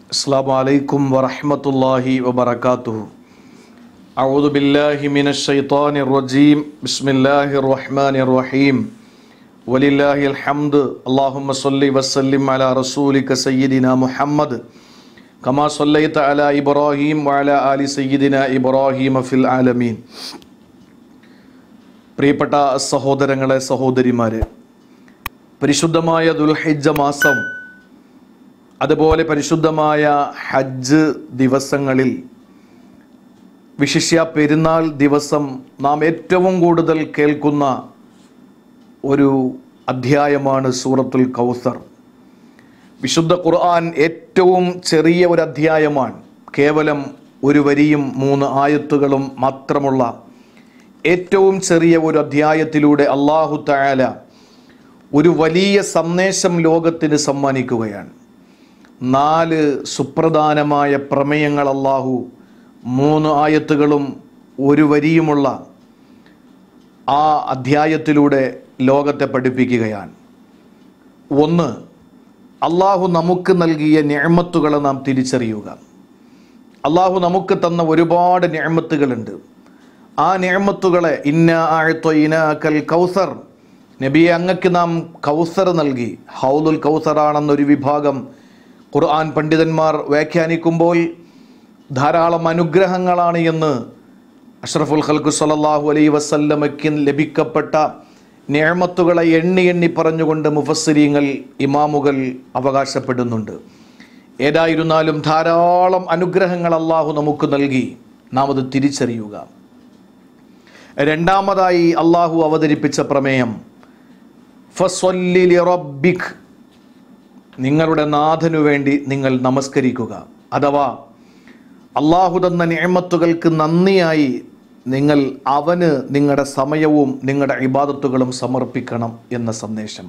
السلام عليكم ورحمة الله وبركاته أعوذ بالله من الشيطان الرجيم بسم الله الرحمن الرحيم ولله الحمد اللهم صل وسلم على رسولك سيدنا محمد كما صليت على إبراهيم وعلى آل سيدنا إبراهيم في العالمين പ്രിയപ്പെട്ട സഹോദരങ്ങളെ സഹോദരിമാരെ പരിശുദ്ധമായ ദുൽഹിജ്ജ മാസം അതുപോലെ പരിശുദ്ധമായ ഹജ്ജ് ദിവസങ്ങളിൽ വിശിഷ്യ പെരുന്നാൾ ദിവസം നാം ഏറ്റവും കൂടുതൽ കേൾക്കുന്ന ഒരു അധ്യായമാണ് സൂറത്തുൽ കൗസർ വിശുദ്ധ ഖുർആൻ ഏറ്റവും ചെറിയ ഒരു അധ്യായമാണ് കേവലം ഒരു വരിയും മൂന്ന് ആയത്തുകളും മാത്രമുള്ള ഏറ്റവും ചെറിയ ഒരു അധ്യായത്തിലൂടെ അള്ളാഹു തആല ഒരു വലിയ സന്ദേശം ലോകത്തിന് സമ്മാനിക്കുകയാണ് നാല് സുപ്രധാനമായ പ്രമേയങ്ങൾ അള്ളാഹു മൂന്ന് ആയത്തുകളും ഒരു വരിയുമുള്ള ആ അധ്യായത്തിലൂടെ ലോകത്തെ പഠിപ്പിക്കുകയാണ് ഒന്ന് അള്ളാഹു നമുക്ക് നൽകിയ ഞാമത്തുകളെ നാം തിരിച്ചറിയുക അള്ളാഹു നമുക്ക് തന്ന ഒരുപാട് ഞാമത്തുകളുണ്ട് ആ ഞാമത്തുകളെ ഇന്ന ആഴ്ത്തൊയിനാക്കൽ കൗസർ നബിയെ അങ്ങക്ക് നാം കൗസർ നൽകി ഹൗലുൽ കൗസറാണെന്നൊരു വിഭാഗം ഖുർആൻ പണ്ഡിതന്മാർ വ്യാഖ്യാനിക്കുമ്പോൾ ധാരാളം അനുഗ്രഹങ്ങളാണ് എന്ന് അഷ്റഫുൽ ഖൽക്കു സല്ലല്ലാഹു അലൈഹി വസല്ലമയ്ക്ക് ലഭിക്കപ്പെട്ട നേമത്തുകളെ എണ്ണി എണ്ണി പറഞ്ഞുകൊണ്ട് മുഫസ്സിരീങ്ങൾ ഇമാമുകൾ അവകാശപ്പെടുന്നുണ്ട് ഏതായിരുന്നാലും ധാരാളം അനുഗ്രഹങ്ങൾ അള്ളാഹു നമുക്ക് നൽകി നാം അത് തിരിച്ചറിയുക രണ്ടാമതായി അള്ളാഹു അവതരിപ്പിച്ച പ്രമേയം ഫസ്വല്ലി ലിറബ്ബിക് നിങ്ങളുടെ നാഥനു വേണ്ടി നിങ്ങൾ നമസ്കരിക്കുക അഥവാ അള്ളാഹു തന്ന നിയമത്തുകൾക്ക് നന്ദിയായി നിങ്ങൾ അവന് നിങ്ങളുടെ സമയവും നിങ്ങളുടെ ഇബാദത്തുകളും സമർപ്പിക്കണം എന്ന സന്ദേശം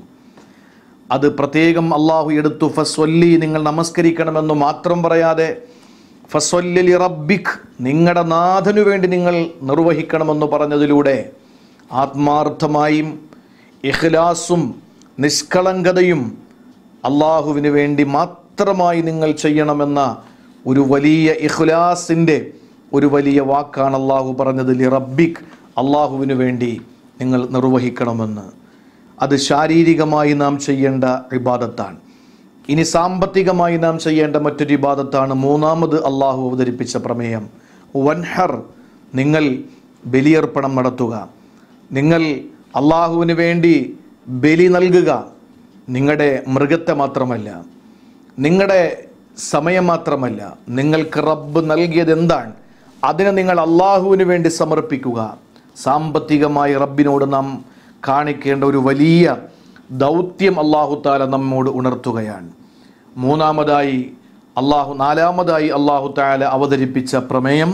അത് പ്രത്യേകം അള്ളാഹു എടുത്തു ഫസ്വല്ലി നിങ്ങൾ നമസ്കരിക്കണമെന്ന് മാത്രം പറയാതെ ഫസ്വല്ലി റബ്ബിഖ് നിങ്ങളുടെ നാഥനു വേണ്ടി നിങ്ങൾ നിർവഹിക്കണമെന്ന് പറഞ്ഞതിലൂടെ ആത്മാർത്ഥമായും ഇഖ്ലാസും നിഷ്കളങ്കതയും അള്ളാഹുവിന് വേണ്ടി മാത്രമായി നിങ്ങൾ ചെയ്യണമെന്ന ഒരു വലിയ ഇഖ്ലാസിൻ്റെ ഒരു വലിയ വാക്കാണ് അള്ളാഹു പറഞ്ഞത് ലി റബ്ബിക് അള്ളാഹുവിന് വേണ്ടി നിങ്ങൾ നിർവഹിക്കണമെന്ന് അത് ശാരീരികമായി നാം ചെയ്യേണ്ട ഇബാദത്താണ് ഇനി സാമ്പത്തികമായി നാം ചെയ്യേണ്ട മറ്റൊരു ഇബാദത്താണ് മൂന്നാമത് അള്ളാഹു അവതരിപ്പിച്ച പ്രമേയം വൻഹർ നിങ്ങൾ ബലിയർപ്പണം നടത്തുക നിങ്ങൾ അള്ളാഹുവിന് വേണ്ടി ബലി നൽകുക നിങ്ങളുടെ മൃഗത്തെ മാത്രമല്ല നിങ്ങളുടെ സമയം മാത്രമല്ല നിങ്ങൾക്ക് റബ്ബ് നൽകിയത് എന്താണ് അതിനെ നിങ്ങൾ അള്ളാഹുവിന് വേണ്ടി സമർപ്പിക്കുക സാമ്പത്തികമായി റബ്ബിനോട് നാം കാണിക്കേണ്ട ഒരു വലിയ ദൗത്യം അള്ളാഹു താല നമ്മോട് ഉണർത്തുകയാണ് മൂന്നാമതായി അള്ളാഹു നാലാമതായി അള്ളാഹു താല അവതരിപ്പിച്ച പ്രമേയം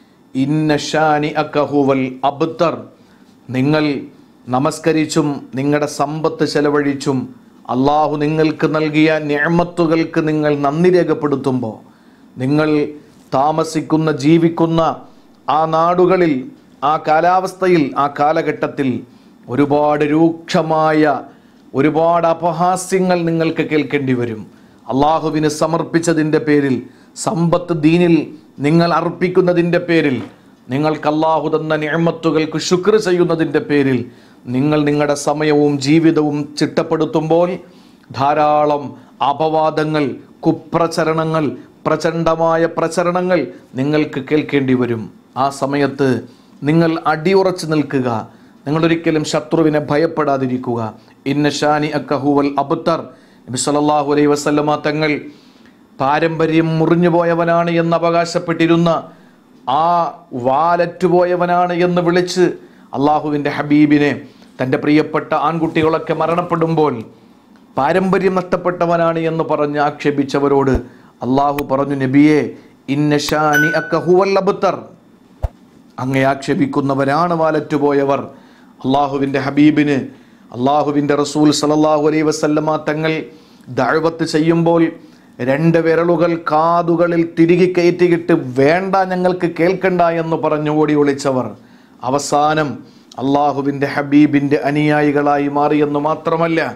ഇന്നഷാനി അക്കഹുവൽ അബ്തർ നിങ്ങൾ നമസ്കരിച്ചും നിങ്ങളുടെ സമ്പത്ത് ചെലവഴിച്ചും അള്ളാഹു നിങ്ങൾക്ക് നൽകിയ ഞാമത്തുകൾക്ക് നിങ്ങൾ നന്ദി രേഖപ്പെടുത്തുമ്പോൾ നിങ്ങൾ താമസിക്കുന്ന ജീവിക്കുന്ന ആ നാടുകളിൽ ആ കാലാവസ്ഥയിൽ ആ കാലഘട്ടത്തിൽ ഒരുപാട് രൂക്ഷമായ ഒരുപാട് അപഹാസ്യങ്ങൾ നിങ്ങൾക്ക് കേൾക്കേണ്ടി വരും അള്ളാഹുവിന് സമർപ്പിച്ചതിൻ്റെ പേരിൽ സമ്പത്ത് ദീനിൽ നിങ്ങൾ അർപ്പിക്കുന്നതിൻ്റെ പേരിൽ നിങ്ങൾക്ക് അള്ളാഹു തന്ന നിയമത്തുകൾക്ക് ശുക്ർ ചെയ്യുന്നതിൻ്റെ പേരിൽ നിങ്ങൾ നിങ്ങളുടെ സമയവും ജീവിതവും ചിട്ടപ്പെടുത്തുമ്പോൾ ധാരാളം അപവാദങ്ങൾ കുപ്രചരണങ്ങൾ പ്രചണ്ഡമായ പ്രചരണങ്ങൾ നിങ്ങൾക്ക് കേൾക്കേണ്ടി വരും ആ സമയത്ത് നിങ്ങൾ അടിയുറച്ചു നിൽക്കുക നിങ്ങൾ ഒരിക്കലും ശത്രുവിനെ ഭയപ്പെടാതിരിക്കുക ഇന്ന ഷാനി അക്കഹുവൽ അബുത്തർ നബി സല്ലല്ലാഹു അലൈഹി വസല്ലമ തങ്ങൾ പാരമ്പര്യം മുറിഞ്ഞു പോയവനാണ് എന്ന് അവകാശപ്പെട്ടിരുന്ന ആ വാലറ്റുപോയവനാണ് എന്ന് വിളിച്ച് അള്ളാഹുവിൻ്റെ ഹബീബിനെ തൻ്റെ പ്രിയപ്പെട്ട ആൺകുട്ടികളൊക്കെ മരണപ്പെടുമ്പോൾ പാരമ്പര്യം നഷ്ടപ്പെട്ടവനാണ് എന്ന് പറഞ്ഞ് ആക്ഷേപിച്ചവരോട് അള്ളാഹു പറഞ്ഞു നബിയെ ഇന്നഷാനി അക്കഹുവൽ അബുത്തർ അങ്ങേ ആക്ഷേപിക്കുന്നവരാണ് വാലറ്റുപോയവർ അള്ളാഹുവിൻ്റെ ഹബീബിന് അള്ളാഹുവിൻ്റെ റസൂൽ സലല്ലാഹു അലൈഹി വസല്ലമ തങ്ങൾ ദഴവത്ത് ചെയ്യുമ്പോൾ രണ്ട് വിരലുകൾ കാതുകളിൽ തിരികെ കയറ്റിയിട്ട് വേണ്ട ഞങ്ങൾക്ക് കേൾക്കണ്ട എന്ന് പറഞ്ഞു ഓടി ഒളിച്ചവർ അവസാനം അള്ളാഹുവിൻ്റെ ഹബീബിൻ്റെ അനുയായികളായി മാറിയെന്ന് മാത്രമല്ല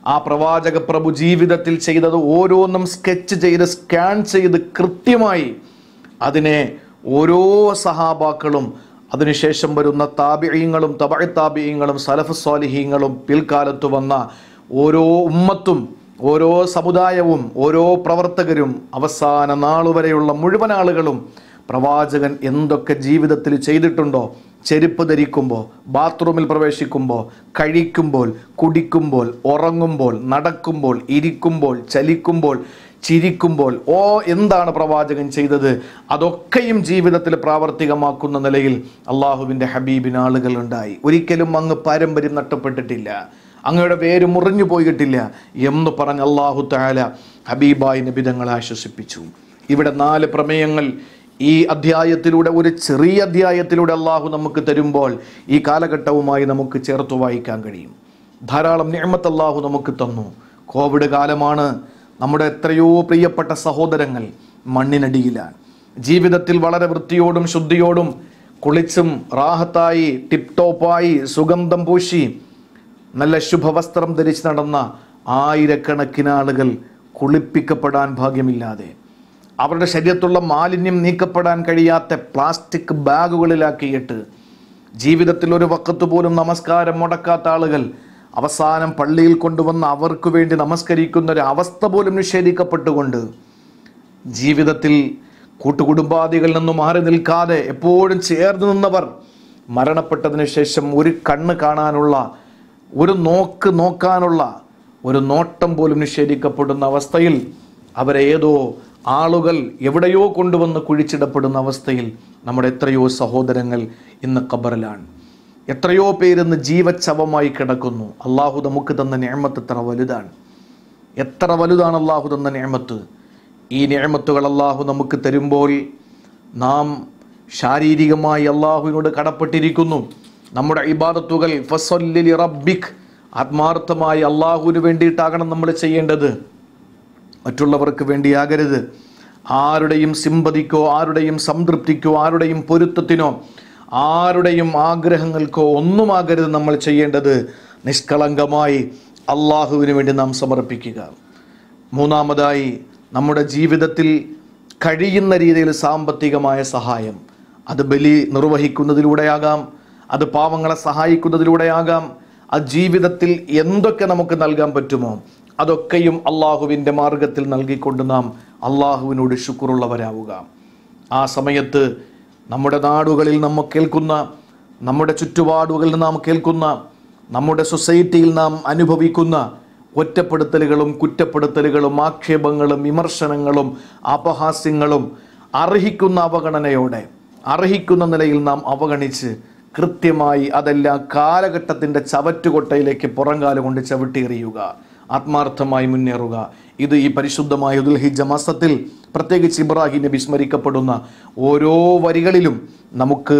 ആ പ്രവാചക പ്രഭു ജീവിതത്തിൽ ചെയ്തത് ഓരോന്നും സ്കെച്ച് ചെയ്ത് സ്കാൻ ചെയ്ത് കൃത്യമായി അതിനെ ഓരോ സഹാബാക്കളും അതിനുശേഷം വരുന്ന താപിയങ്ങളും തബഴ താപിയങ്ങളും സലഫ് സ്വാലിഹീങ്ങളും പിൽക്കാലത്ത് വന്ന ഓരോ ഉമ്മത്തും ഓരോ സമുദായവും ഓരോ പ്രവർത്തകരും അവസാന നാളുവരെയുള്ള മുഴുവൻ ആളുകളും പ്രവാചകൻ എന്തൊക്കെ ജീവിതത്തിൽ ചെയ്തിട്ടുണ്ടോ ചെരുപ്പ് ധരിക്കുമ്പോൾ ബാത്റൂമിൽ പ്രവേശിക്കുമ്പോൾ കഴിക്കുമ്പോൾ കുടിക്കുമ്പോൾ ഉറങ്ങുമ്പോൾ നടക്കുമ്പോൾ ഇരിക്കുമ്പോൾ ചലിക്കുമ്പോൾ ചിരിക്കുമ്പോൾ ഓ എന്താണ് പ്രവാചകൻ ചെയ്തത് അതൊക്കെയും ജീവിതത്തിൽ പ്രാവർത്തികമാക്കുന്ന നിലയിൽ അള്ളാഹുവിൻ്റെ ഹബീബിന് ആളുകൾ ഉണ്ടായി ഒരിക്കലും അങ്ങ് പാരമ്പര്യം നഷ്ടപ്പെട്ടിട്ടില്ല അങ്ങയുടെ പേര് മുറിഞ്ഞു പോയിട്ടില്ല എന്ന് പറഞ്ഞ് അള്ളാഹു താല ഹബീബായി നബിതങ്ങളെ ആശ്വസിപ്പിച്ചു ഇവിടെ നാല് പ്രമേയങ്ങൾ ഈ അധ്യായത്തിലൂടെ ഒരു ചെറിയ അധ്യായത്തിലൂടെ അള്ളാഹു നമുക്ക് തരുമ്പോൾ ഈ കാലഘട്ടവുമായി നമുക്ക് ചേർത്ത് വായിക്കാൻ കഴിയും ധാരാളം നിയമത്ത് അള്ളാഹു നമുക്ക് തന്നു കോവിഡ് കാലമാണ് നമ്മുടെ എത്രയോ പ്രിയപ്പെട്ട സഹോദരങ്ങൾ മണ്ണിനടിയിലാണ് ജീവിതത്തിൽ വളരെ വൃത്തിയോടും ശുദ്ധിയോടും കുളിച്ചും റാഹത്തായി ടിപ് ടോപ്പായി സുഗന്ധം പൂശി നല്ല ശുഭവസ്ത്രം ധരിച്ച് നടന്ന ആയിരക്കണക്കിന് ആളുകൾ കുളിപ്പിക്കപ്പെടാൻ ഭാഗ്യമില്ലാതെ അവരുടെ ശരീരത്തുള്ള മാലിന്യം നീക്കപ്പെടാൻ കഴിയാത്ത പ്ലാസ്റ്റിക് ബാഗുകളിലാക്കിയിട്ട് ജീവിതത്തിൽ ഒരു വക്കത്ത് പോലും നമസ്കാരം മുടക്കാത്ത ആളുകൾ അവസാനം പള്ളിയിൽ കൊണ്ടുവന്ന് അവർക്ക് വേണ്ടി നമസ്കരിക്കുന്ന ഒരു അവസ്ഥ പോലും നിഷേധിക്കപ്പെട്ടുകൊണ്ട് ജീവിതത്തിൽ കൂട്ടുകുടുംബാദികളിൽ നിന്നും മാറി നിൽക്കാതെ എപ്പോഴും ചേർന്ന് നിന്നവർ മരണപ്പെട്ടതിന് ശേഷം ഒരു കണ്ണ് കാണാനുള്ള ഒരു നോക്ക് നോക്കാനുള്ള ഒരു നോട്ടം പോലും നിഷേധിക്കപ്പെടുന്ന അവസ്ഥയിൽ അവരെ ഏതോ ആളുകൾ എവിടെയോ കൊണ്ടുവന്ന് കുഴിച്ചിടപ്പെടുന്ന അവസ്ഥയിൽ നമ്മുടെ എത്രയോ സഹോദരങ്ങൾ ഇന്ന് ഖബറിലാണ് എത്രയോ പേരിന്ന് ജീവച്ഛവമായി കിടക്കുന്നു അള്ളാഹു നമുക്ക് തന്ന ഞാമത്ത് എത്ര വലുതാണ് എത്ര വലുതാണ് അള്ളാഹു തന്ന ഞാമത്ത് ഈ ഞാമത്തുകൾ അള്ളാഹു നമുക്ക് തരുമ്പോൾ നാം ശാരീരികമായി അള്ളാഹുവിനോട് കടപ്പെട്ടിരിക്കുന്നു നമ്മുടെ ഇബാദത്തുകൾ ഫസല്ലി റബ്ബിക് ആത്മാർത്ഥമായി അള്ളാഹുവിന് വേണ്ടിയിട്ടാകണം നമ്മൾ ചെയ്യേണ്ടത് മറ്റുള്ളവർക്ക് വേണ്ടിയാകരുത് ആരുടെയും സിമ്പതിക്കോ ആരുടെയും സംതൃപ്തിക്കോ ആരുടെയും പൊരുത്തത്തിനോ ആരുടെയും ആഗ്രഹങ്ങൾക്കോ ഒന്നുമാകരുത് നമ്മൾ ചെയ്യേണ്ടത് നിഷ്കളങ്കമായി അള്ളാഹുവിന് വേണ്ടി നാം സമർപ്പിക്കുക മൂന്നാമതായി നമ്മുടെ ജീവിതത്തിൽ കഴിയുന്ന രീതിയിൽ സാമ്പത്തികമായ സഹായം അത് ബലി നിർവഹിക്കുന്നതിലൂടെയാകാം അത് പാവങ്ങളെ സഹായിക്കുന്നതിലൂടെയാകാം ആ ജീവിതത്തിൽ എന്തൊക്കെ നമുക്ക് നൽകാൻ പറ്റുമോ അതൊക്കെയും അള്ളാഹുവിൻ്റെ മാർഗത്തിൽ നൽകിക്കൊണ്ട് നാം അള്ളാഹുവിനോട് ശുക്രുള്ളവരാവുക ആ സമയത്ത് നമ്മുടെ നാടുകളിൽ നമ്മൾ കേൾക്കുന്ന നമ്മുടെ ചുറ്റുപാടുകളിൽ നാം കേൾക്കുന്ന നമ്മുടെ സൊസൈറ്റിയിൽ നാം അനുഭവിക്കുന്ന ഒറ്റപ്പെടുത്തലുകളും കുറ്റപ്പെടുത്തലുകളും ആക്ഷേപങ്ങളും വിമർശനങ്ങളും അപഹാസ്യങ്ങളും അർഹിക്കുന്ന അവഗണനയോടെ അർഹിക്കുന്ന നിലയിൽ നാം അവഗണിച്ച് കൃത്യമായി അതെല്ലാം കാലഘട്ടത്തിൻ്റെ ചവറ്റുകൊട്ടയിലേക്ക് പുറംകാലം കൊണ്ട് ചവിട്ടിയെറിയുക ആത്മാർത്ഥമായി മുന്നേറുക ഇത് ഈ പരിശുദ്ധമായ ദുൽഹിജ മാസത്തിൽ പ്രത്യേകിച്ച് ഇബ്രാഹിം നബി സ്മരിക്കപ്പെടുന്ന ഓരോ വരികളിലും നമുക്ക്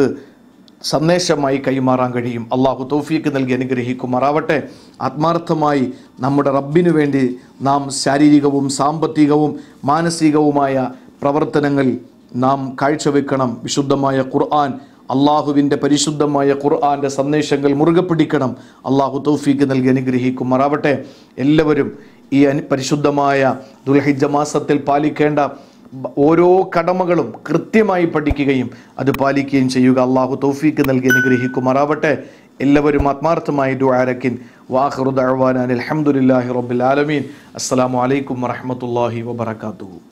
സന്ദേശമായി കൈമാറാൻ കഴിയും അള്ളാഹു തൗഫീക്ക് നൽകി അനുഗ്രഹിക്കുമാറാവട്ടെ ആത്മാർത്ഥമായി നമ്മുടെ റബ്ബിനു വേണ്ടി നാം ശാരീരികവും സാമ്പത്തികവും മാനസികവുമായ പ്രവർത്തനങ്ങൾ നാം കാഴ്ചവെക്കണം വിശുദ്ധമായ ഖുർആൻ അള്ളാഹുവിൻ്റെ പരിശുദ്ധമായ ഖുർആൻ്റെ സന്ദേശങ്ങൾ മുറുകെ പിടിക്കണം അള്ളാഹു തൗഫീക്ക് നൽകി അനുഗ്രഹിക്കുമാറാവട്ടെ എല്ലാവരും ഈ അനു പരിശുദ്ധമായ ദുൽഹിജ മാസത്തിൽ പാലിക്കേണ്ട ബ- ഓരോ കടമകളും കൃത്യമായി പഠിക്കുകയും അത് പാലിക്കുകയും ചെയ്യുക അള്ളാഹു തൗഫീക്ക് നൽകി അനുഗ്രഹിക്കുമാറാവട്ടെ എല്ലാവരും ആത്മാർത്ഥമായി ദുആരക്കിൻ വാഹറുദ് അഹ്വാൻ അലഹമുല്ലാഹി റബ്ബിൽ ആലമീൻ അസ്സലാമു അലൈക്കും വറഹ്മത്തുള്ളാഹി വബറകാതുഹു